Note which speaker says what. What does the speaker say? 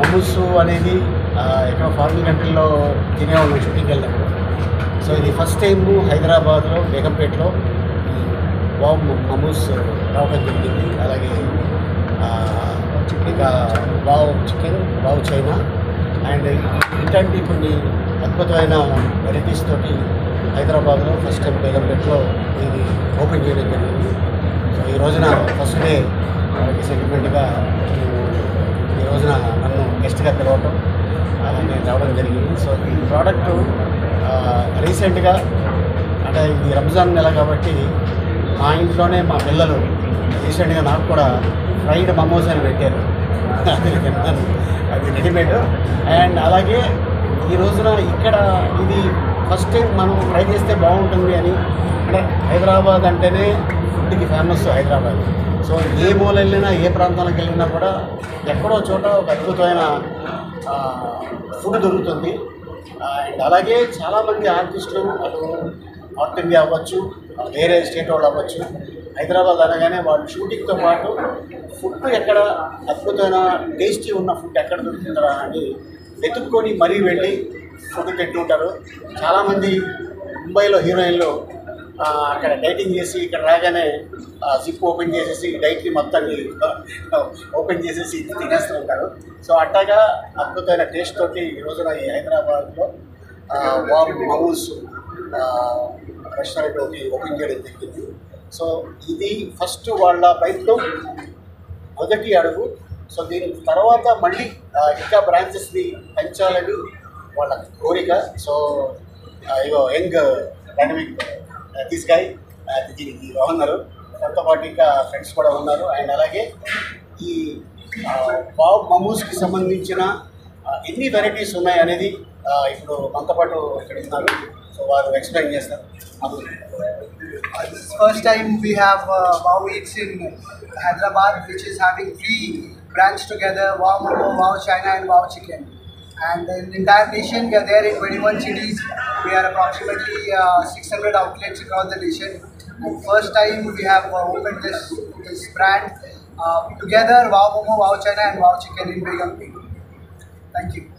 Speaker 1: మమూస్ అనేది ఆ, ఎక్కడో ఫారిన్ కంట్రీలో తినేవాళ్ళం షూటింగ్కి వెళ్ళినప్పుడు సో ఇది ఫస్ట్ టైం హైదరాబాద్లో బేగంపేటలో ఈ వావ్ మమూస్ రావడం జరిగింది అలాగే ఆ, ఇక wow chicken wow China and ఇట్లాంటి కొన్ని అద్భుతమైన వెరైటీస్ తోటి హైదరాబాద్లో ఫస్ట్ టైం బేగంపేటలో ఇది ఓపెన్ చేయడం జరిగింది సో ఈ రోజున ఫస్ట్ డే వాళ్ళకి సెంటిమెంట్గా ఈ రోజున నన్ను గెస్ట్గా పిలవటం ఆ, నేను రావడం జరిగింది సో ఈ ప్రోడక్ట్ రీసెంట్గా అంటే ఇది రంజాన్ నెల కాబట్టి మా ఇంట్లోనే మా పిల్లలు రీసెంట్గా నాకు కూడా ఫ్రైడ్ మమోస్ అని పెట్టారు అది తిన్నాను అది రెడీమేడ్ అండ్ అలాగే ఈ రోజున ఇక్కడ ఇది ఫస్ట్ టైం మనం ట్రై చేస్తే బాగుంటుంది అని అంటే హైదరాబాద్ అంటేనే ఫుడ్కి ఫేమస్ హైదరాబాద్ సో ఏ మూల వెళ్ళినా ఏ ప్రాంతానికి వెళ్ళినా కూడా ఎక్కడో చోట ఒక అద్భుతమైన ఫుడ్ దొరుకుతుంది అండ్ అలాగే చాలామంది ఆర్టిస్టులు అటు నార్త్ ఇండియా అవ్వచ్చు వేరే స్టేట్ వాళ్ళు అవ్వచ్చు హైదరాబాద్ అనగానే వాళ్ళు షూటింగ్తో పాటు ఫుడ్ ఎక్కడ అద్భుతమైన టేస్టీ ఉన్న ఫుడ్ ఎక్కడ దొరుకుతుందా అని వెతుక్కొని మరీ వెళ్ళి ఫుడ్ తింటుంటారు చాలామంది ముంబైలో హీరోయిన్లు ఆ, అక్కడ డైటింగ్ చేసి ఇక్కడ రాగానే జిప్ ఓపెన్ చేసేసి డైట్ని మొత్తాన్ని ఓపెన్ చేసేసి తినేస్తూ ఉంటారు సో అట్టాగా అద్భుతమైన టేస్ట్ తోటి ఈ రోజున ఈ హైదరాబాద్లో వామ్ మౌస్ రెస్టారెంట్ ఒకటి ఓపెన్ చేయడం జరిగింది సో ఇది ఫస్ట్ వాళ్ళ ప్రయత్నం మొదటి అడుగు సో దీని తర్వాత మళ్ళీ ఆ, ఇంకా బ్రాంచెస్ని పెంచాలని వాళ్ళ కోరిక సో ఆ, ఇగో యంగ్ డైనమిక్ దిస్ గాయ్ దీనికి బాగున్నారు దాంతో పాటు ఇంకా ఫ్రెండ్స్ కూడా ఉన్నారు అండ్ అలాగే ఈ ఆ, బాబ్ మమూస్కి సంబంధించిన ఆ, ఎన్ని వెరైటీస్ ఉన్నాయి అనేది ఆ, ఇప్పుడు మనతో పాటు ఇక్కడ ఉన్నారు సో వారు ఎక్స్ప్లెయిన్ చేస్తారు అది
Speaker 2: Uh, this is first time we have uh, Wow Eats in Hyderabad, which is having three brands together: Wow Momo, Wow China, and Wow Chicken. And in the entire nation, we are there in 21 cities. We are approximately uh, 600 outlets across the nation. And first time we have uh, opened this this brand uh, together: Wow Momo, Wow China, and Wow Chicken in Begum. Thank you.